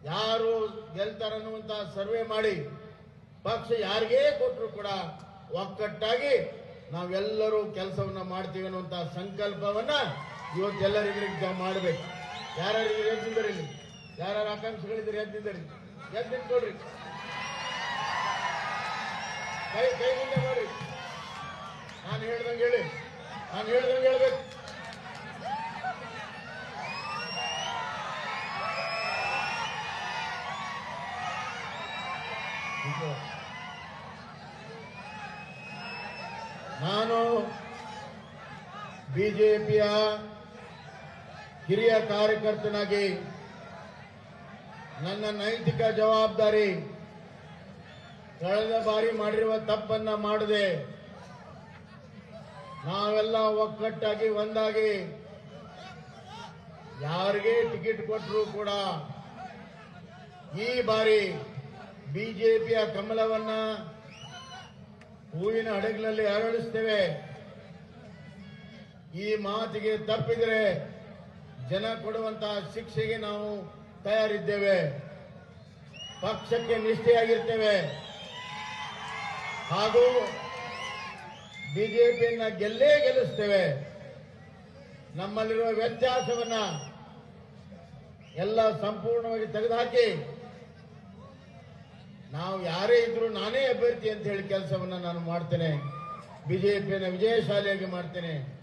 ಯಾರು ಗೆಲ್ತಾರ ಅನ್ನುವಂತ ಸರ್ವೆ ಮಾಡಿ ಪಕ್ಷ ಯಾರಿಗೇ ಕೊಟ್ಟರು ಕೂಡ ಒಕ್ಕಟ್ಟಾಗಿ ನಾವೆಲ್ಲರೂ ಕೆಲಸವನ್ನ ಮಾಡ್ತೀವಿ ಅನ್ನುವಂತ ಸಂಕಲ್ಪವನ್ನ ಇವತ್ತೆಲ್ಲರಿಗೂ ಮಾಡಬೇಕು ಯಾರ್ಯಾರು ಎದ್ದಿದ್ದಾರೆ ಇಲ್ಲಿ ಯಾರ್ಯಾರು ಆಕಾಂಕ್ಷಿಗಳಿದ್ದಾರೆ ಎದ್ದಿದ್ದಾರೆ ಎದ್ದು ನಿಂತ್ಕೊಳ್ರಿ ಕೈ ಕೈ ಮುಂದೆ ಮಾಡಿ ನಾನು ಹೇಳ್ದಂಗೆ ಹೇಳಿ ನಾನು ಹೇಳ್ದಂಗೆ ಹೇಳ್ಬೇಕು ನಾನು ಬಿಜೆಪಿಯ ಹಿರಿಯ ಕಾರ್ಯಕರ್ತನಾಗಿ ನನ್ನ ನೈತಿಕ ಜವಾಬ್ದಾರಿ ಕಳೆದ ಬಾರಿ ಮಾಡಿರುವ ತಪ್ಪನ್ನ ಮಾಡದೆ ನಾವೆಲ್ಲ ಒಕ್ಕಟ್ಟಾಗಿ ಒಂದಾಗಿ ಯಾರಿಗೆ ಟಿಕೆಟ್ ಕೊಟ್ಟರು ಕೂಡ ಈ ಬಾರಿ ಬಿಜೆಪಿಯ ಕಮಲವನ್ನ ಹೂವಿನ ಹಡಗಿನಲ್ಲಿ ಅರಳಿಸ್ತೇವೆ ಈ ಮಾತಿಗೆ ತಪ್ಪಿದರೆ ಜನ ಕೊಡುವಂತಹ ಶಿಕ್ಷೆಗೆ ನಾವು ತಯಾರಿದ್ದೇವೆ ಪಕ್ಷಕ್ಕೆ ನಿಷ್ಠೆಯಾಗಿರ್ತೇವೆ ಹಾಗೂ ಬಿಜೆಪಿಯನ್ನ ಗೆಲ್ಲೇ ಗೆಲ್ಲಿಸ್ತೇವೆ ನಮ್ಮಲ್ಲಿರುವ ವ್ಯತ್ಯಾಸವನ್ನ ಎಲ್ಲ ಸಂಪೂರ್ಣವಾಗಿ ತೆಗೆದುಹಾಕಿ ನಾವು ಯಾರೇ ಇದ್ರು ನಾನೇ ಅಭ್ಯರ್ಥಿ ಅಂತ ಹೇಳಿ ಕೆಲಸವನ್ನ ನಾನು ಮಾಡ್ತೇನೆ ಬಿಜೆಪಿಯನ್ನು ವಿಜಯಶಾಲಿಯಾಗಿ ಮಾಡ್ತೇನೆ